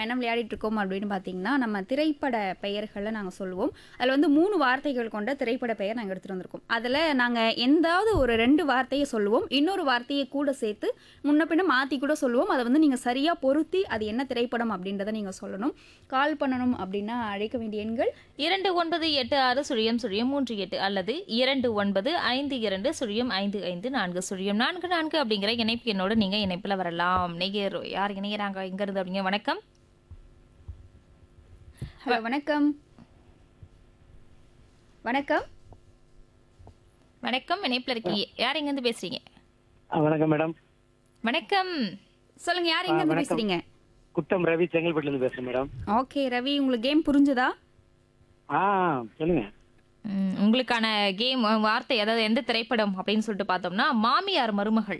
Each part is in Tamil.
நம்ம என்ன விளையாடிட்டு இருக்கோம் அப்படின்னு பார்த்தீங்கன்னா நம்ம திரைப்பட பெயர்களை நாங்கள் சொல்லுவோம் அதில் வந்து மூணு வார்த்தைகள் கொண்ட திரைப்பட பெயர் நாங்கள் எடுத்துகிட்டு வந்திருக்கோம் அதில் நாங்கள் எந்தாவது ஒரு ரெண்டு வார்த்தையை சொல்லுவோம் இன்னொரு வார்த்தையை கூட சேர்த்து முன்ன பின்ன மாற்றி கூட சொல்லுவோம் அதை வந்து நீங்கள் சரியாக பொருத்தி அது என்ன திரைப்படம் அப்படின்றத நீங்கள் சொல்லணும் கால் பண்ணணும் அப்படின்னா அழைக்க வேண்டிய எண்கள் இரண்டு ஒன்பது எட்டு ஆறு சுழியம் சுழியம் மூன்று எட்டு அல்லது இரண்டு ஒன்பது ஐந்து இரண்டு சுழியம் ஐந்து ஐந்து நான்கு சுழியம் நான்கு நான்கு அப்படிங்கிற இணைப்பு என்னோட நீங்க இணைப்புல வரலாம் நேயர் யார் இணையறாங்க எங்க இருந்து அப்படிங்க வணக்கம் ஹலோ வணக்கம் வணக்கம் வணக்கம் இணைப்புல இருக்கீங்க யார் எங்க இருந்து பேசுறீங்க ஆ, வணக்கம் மேடம் வணக்கம் சொல்லுங்க யார் எங்க இருந்து பேசுறீங்க குத்தம் ரவி செங்கல்பட்டுல இருந்து பேசுறேன் மேடம் ஓகே ரவி உங்களுக்கு கேம் புரிஞ்சுதா ஆ சொல்லுங்க ம், உங்களுக்கான கேம் வார்த்தை அதாவது எந்த திரைப்படம் அப்படின்னு சொல்லிட்டு பார்த்தோம்னா மாமியார் மருமகள்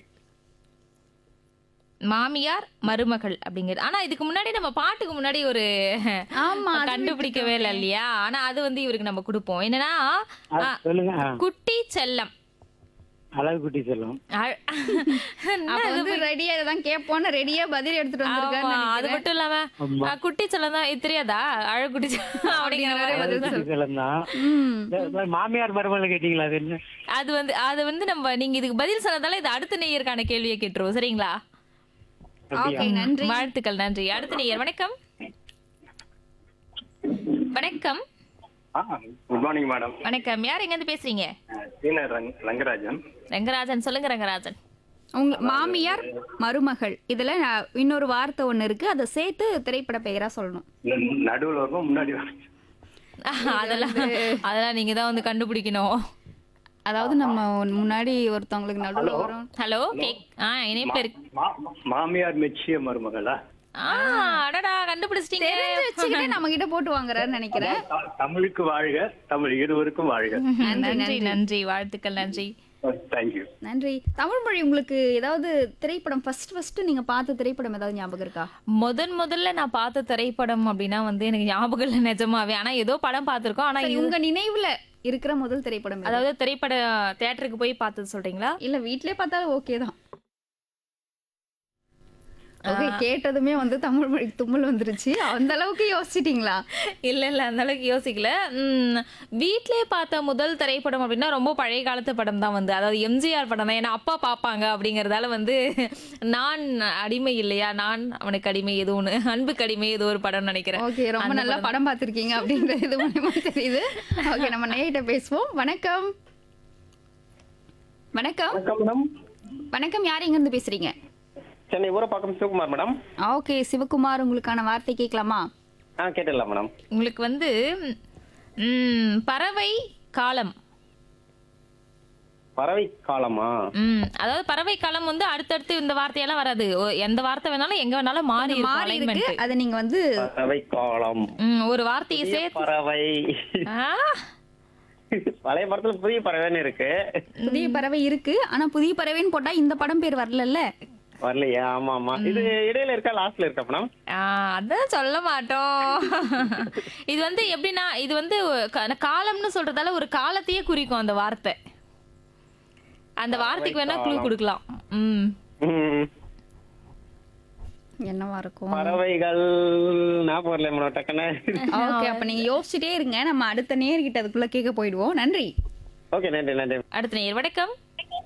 மாமியார் மருமகள் அப்படிங்கிறது ஆனா இதுக்கு முன்னாடி நம்ம பாட்டுக்கு முன்னாடி ஒரு ஆமா அது கண்டுபிடிக்கவே இல்லை இல்லையா ஆனா அது வந்து இவருக்கு நம்ம கொடுப்போம் என்னன்னா ஆ, ஆ, சொல்லுங்க ஆ, குட்டி செல்லம் அழகு குட்டி செல்லம் அழ- அப்ப வந்து ரெடியா தான் கேட்போம்னு ரெடியா பதில் எடுத்துட்டு ஆமா, வந்திருக்காரு அது மட்டும் இல்லாம ஆமா. ஆ, குட்டி செல்லம் தான் இது தெரியாதா அழகுட்டி செல்லம் அப்படிங்கிற மாதிரி அழகு குட்டி செல்லம் தான் ம் இந்த மாமியார் மருமகள் கேட்டீங்களா அது என்ன அது வந்து அது வந்து நம்ம நீங்க இதுக்கு பதில் சொன்னதால இது அடுத்த நேயருக்கான கேள்வியை கேட்டுருவோம் சரிங்களா ஓகே நன்றி வாழ்த்துக்கள் நன்றி அடுத்த நேயர் வணக்கம் வணக்கம் குட் மார்னிங் மேடம் வணக்கம் யார் எங்க இருந்து பேசுறீங்க சீனர் ரங் ரங்கராஜன் ரங்கராஜன் சொல்லுங்க ரங்கராஜன் உங்க மாமியார் மருமகள் இதுல நான் இன்னொரு வார்த்தை ஒண்ணு இருக்கு அதை சேர்த்து திரைப்பட பெயரா சொல்லணும் நடுவில் வரும் முன்னாடி வரும் அதெல்லாம் அதெல்லாம் நீங்க தான் வந்து கண்டுபிடிக்கணும் அதாவது நம்ம முன்னாடி ஒருத்தவங்களுக்கு நடுவுல வரும் ஹலோ கேக் ஆ இணைப்புல இருக்கு மா- மாமியார் மெச்சிய மருமகளா ஆ அடடா கண்டுபிடிச்சிட்டீங்க தெரிஞ்சு வச்சுக்கிட்டே நம்ம கிட்ட போட்டு வாங்குறாருன்னு நினைக்கிறேன் த- தமிழுக்கு வாழ்க தமிழ் இருவருக்கும் வாழ்க நன்றி நன்றி வாழ்த்துக்கள் நன்றி தேங்க்யூ நன்றி தமிழ் மொழி உங்களுக்கு ஏதாவது திரைப்படம் ஃபர்ஸ்ட் ஃபர்ஸ்ட் நீங்க பார்த்த திரைப்படம் ஏதாவது ஞாபகம் இருக்கா முதன் முதல்ல நான் பார்த்த திரைப்படம் அப்படின்னா வந்து எனக்கு ஞாபகம் இல்லை நிஜமாவே ஆனா ஏதோ படம் பார்த்திருக்கோம் ஆனா சரி, இது உங்க நினைவுல இருக்கிற முதல் திரைப்படம் எது? அதாவது திரைப்பட தியேட்டருக்கு போய் பார்த்தது சொல்றீங்களா இல்ல வீட்லயே பார்த்தாலும் ஓகே தான் ஓகே கேட்டதுமே வந்து தமிழ் மொழி தும்மல் வந்துருச்சு அந்த அளவுக்கு யோசிச்சிட்டீங்களா இல்ல இல்ல அந்த அளவுக்கு யோசிக்கல உம், வீட்லயே பார்த்த முதல் திரைப்படம் அப்படின்னா ரொம்ப பழைய காலத்து படம் தான் வந்து அதாவது எம்ஜிஆர் படம் தான் ஏன்னா அப்பா பார்ப்பாங்க அப்படிங்கறதால வந்து நான் அடிமை இல்லையா நான் அவனுக்கு அடிமை ஏதோ ஒன்று அன்புக்கு அடிமை ஏதோ ஒரு படம் நினைக்கிறேன் ஓகே ரொம்ப அந்த நல்லா படம் பார்த்திருக்கீங்க அப்படின்ற இது மூலியமா தெரியுது ஓகே நம்ம நேயிட்ட பேசுவோம் வணக்கம் வணக்கம் மேடம் வணக்கம் யார் எங்க இருந்து பேசுறீங்க சென்னை ஊரப்பாக்கம் சிவகுமார் மேடம் ஓகே சிவகுமார் உங்களுக்கான வார்த்தை கேட்கலாமா ஆ கேட்டுடலாம் மேடம் உங்களுக்கு வந்து உம், பறவை காலம் பறவை காலமா உம், அதாவது பறவை காலம் வந்து அடுத்தடுத்து இந்த வார்த்தையெல்லாம் வராது ஓ- எந்த வார்த்தை வேணாலும் எங்க வேணாலும் மாறி இருக்கும் மாறி இருக்கு alignment. அதை நீங்க வந்து பறவை காலம் உம், ஒரு வார்த்தையை சேர்த்து பறவை ஆ, பழைய படத்துல புதிய பறவைன்னு இருக்கு புதிய பறவை இருக்கு ஆனா புதிய பறவைன்னு போட்டா இந்த படம் பேர் வரலல்ல வரலையா ஆமா ஆமா இது இடையில இருக்கா லாஸ்ட்ல இருக்கா மேடம் ஆ, அதான் சொல்ல மாட்டோம் இது வந்து எப்படின்னா இது வந்து க- காலம்னு சொல்றதால ஒரு காலத்தையே குறிக்கும் அந்த வார்த்தை அந்த வார்த்தைக்கு வேணா க்ளூ கொடுக்கலாம் ம் ம். என்னவா இருக்கும் பறவைகள் ஞாபகம் வரல மேடம் டக்குன்னு ஓகே அப்ப நீங்க யோசிச்சுட்டே இருங்க நம்ம அடுத்த நேர்கிட்ட அதுக்குள்ள கேட்க போயிடுவோம் நன்றி ஓகே நன்றி நன்றி அடுத்த நேர் வணக்கம்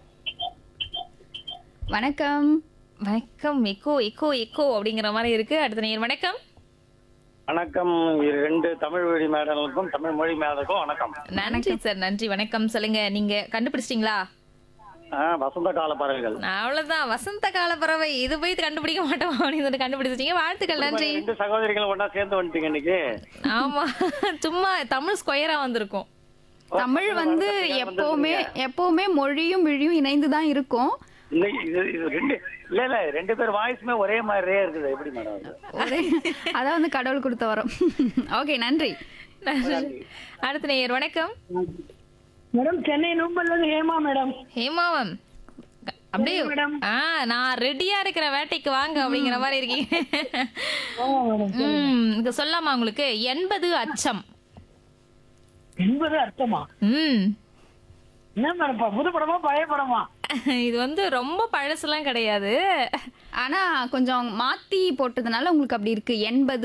வணக்கம் வணக்கம் எக்கோ எக்கோ எக்கோ அப்படிங்கிற மாதிரி இருக்கு அடுத்த நேர் வணக்கம் வணக்கம் ரெண்டு தமிழ் மொழி மேடலுக்கும் தமிழ் மொழி மேடலுக்கும் வணக்கம் நன்றி சார் நன்றி வணக்கம் சொல்லுங்க நீங்க கண்டுபிடிச்சிட்டீங்களா ஆ, வசந்த கால பறவைகள் அவ்வளவுதான் வசந்த கால பறவை இது போய் கண்டுபிடிக்க மாட்டோம் அப்படின்னு சொல்லி கண்டுபிடிச்சிட்டீங்க வாழ்த்துக்கள் நன்றி ரெண்டு சகோதரிகள் ஒண்ணா சேர்ந்து வந்துட்டீங்க இன்னைக்கு ஆமா சும்மா தமிழ் ஸ்கொயரா வந்திருக்கும் தமிழ் வந்து எப்பவுமே எப்பவுமே மொழியும் விழியும் இணைந்து தான் இருக்கும் இன்னைக்கு இது இது ரெண்டு இல்ல இல்ல ரெண்டு பேர் வாய்ஸுமே ஒரே மாதிரியே இருக்குது எப்படி மேடம் இது? ஒரே அதான் வந்து கடவுள் கொடுத்த வரம் ஓகே நன்றி அடுத்த நேயர் வணக்கம் மேடம் சென்னை நூம்பல்ல இருந்து ஹேமா மேடம் ஹேமாவம் அப்படியே ஆ நான் ரெடியா இருக்கிற வேட்டைக்கு வாங்க அப்படிங்கிற மாதிரி இருக்கீங்க ம் இங்க சொல்லாமா உங்களுக்கு எண்பது அச்சம் என்பது அர்த்தமா ம் என்ன மேடம் ப- புது படமா பழைய படமா இது வந்து ரொம்ப பழசுலாம் கிடையாது ஆனா கொஞ்சம் மாத்தி போட்டதுனால உங்களுக்கு அப்படி இருக்கு எண்பது